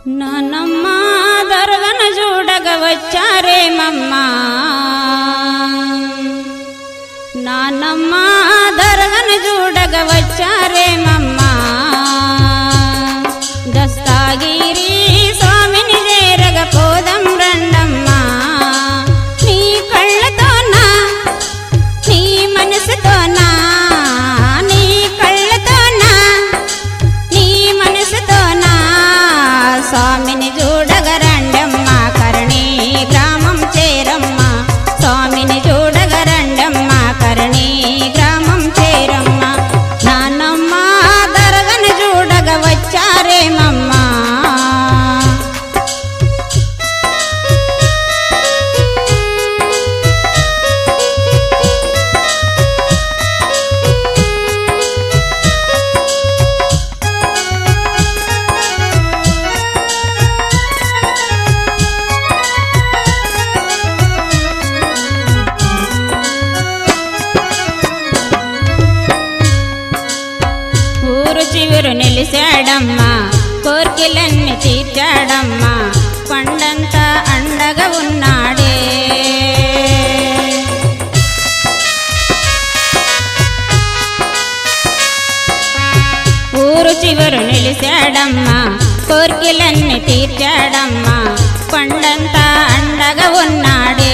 నానమ్మ దొరగన చూడగ వచ్చారేమమ్మా నానమ్మ దొరగన చూడగ వచ్చారేమమ్మా దస్తాగిరి స్వామిని చేరగ పోదం రండమ్మా నీ కళ్ళతోనా నీ మనసుతోనా నీ కళ్ళతోనా నీ మనసుతోనా స్వామిని చూడగరండమ్మ కరణి గ్రామం చేరమ్మ స్వామిని చూడగరండమ్మ కరణి గ్రామం చేరమ్మ నానమ్మ దరగను చూడగ వచ్చారేమమ్మా ఊరు చివరు నిలిచాడమ్మా కోర్కెలన్నీ తీర్చాడమ్మా కొండంతా అండగా ఉన్నాడే ఊరు చివరు నిలిచాడమ్మా కోర్కెలన్నీ తీర్చాడమ్మా కొండంతా అండగా ఉన్నాడే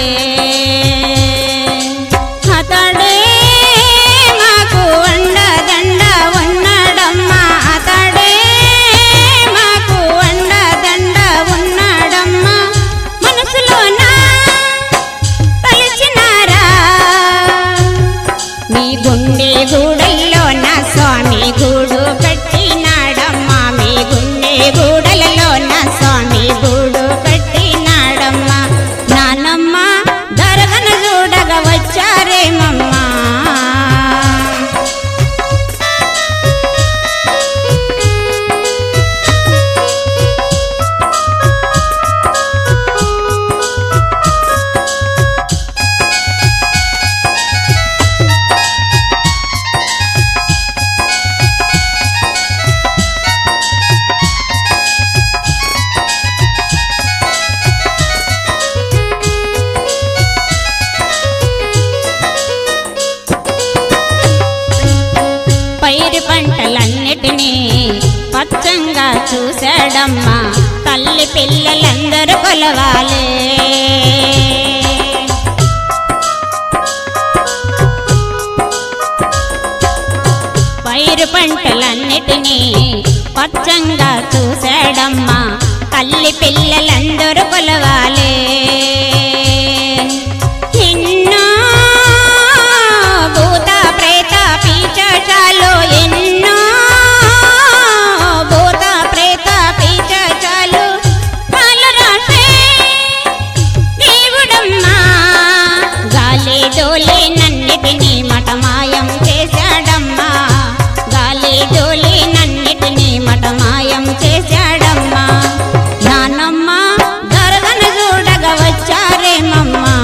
అతడే మాకు అండదండ ఉన్నాడమ్మా అతడే మాకు అండదండ ఉన్నాడమ్మా మనసులోనా తలచినారా మీ గుండె గూడల్లో నా స్వామి గూడు పెట్టినాడమ్మా మీ గుండె గూడలలో నా స్వామి గూడు పెట్టినాడమ్మా నానమ్మ దరగన చూడగ వచ్చారేమమ్మా పైరు పంటలన్నిటినీ పచ్చంగా చూశాడమ్మా తల్లి పిల్లలందరూ కొలవాలే పైరు పంటలన్నిటినీ పచ్చంగా చూశాడమ్మా తల్లి పిల్లలందరూ కొలవాలే ఎన్నో భూత ప్రేత పీచాచాలు ఎన్నో భూత ప్రేత పీచాచాలు కాలు రాసే దేవుడమ్మా గాలి డోలే నన్నిటిని మటమాయం చేశాడమ్మా గాలి డోలే నన్నిటిని మటమాయం చేశాడమ్మా నానమ్మ దరగను చూడగ వచ్చారేమమ్మా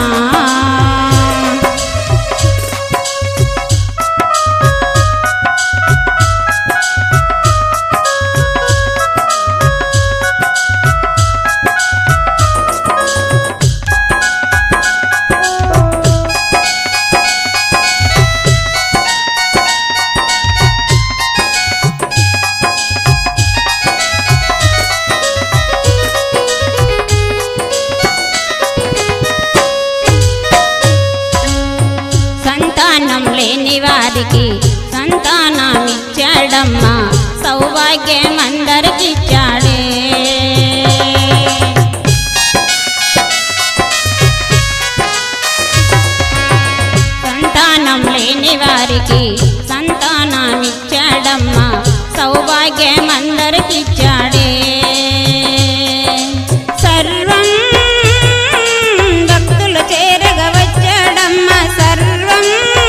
సంతానం లేని వారికి సంతానమిచ్చాడమ్మా సౌభాగ్యం అందరికిచ్చాడే సంతానం లేని వారికి సంతానాన్నిచ్చాడమ్మా సౌభాగ్యం అందరికిచ్చాడే సర్వం భక్తులు చేరగ వచ్చాడమ్మా సర్వం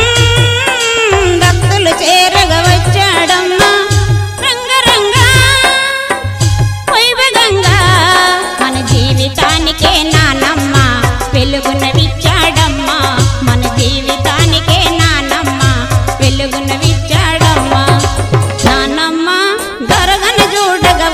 భక్తులు చేరగ వచ్చాడమ్మా రంగరంగా వైభవంగా మన జీవితానికే నానమ్మ వెలుగునవిచ్చాడమ్మా మన జీవితానికే నానమ్మ వెలుగునవిచ్చాడమ్మా నానమ్మ దొరగన చూడగా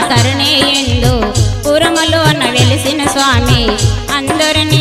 కరుణే ఎందు పురములోన వెలిసిన స్వామి అందరిని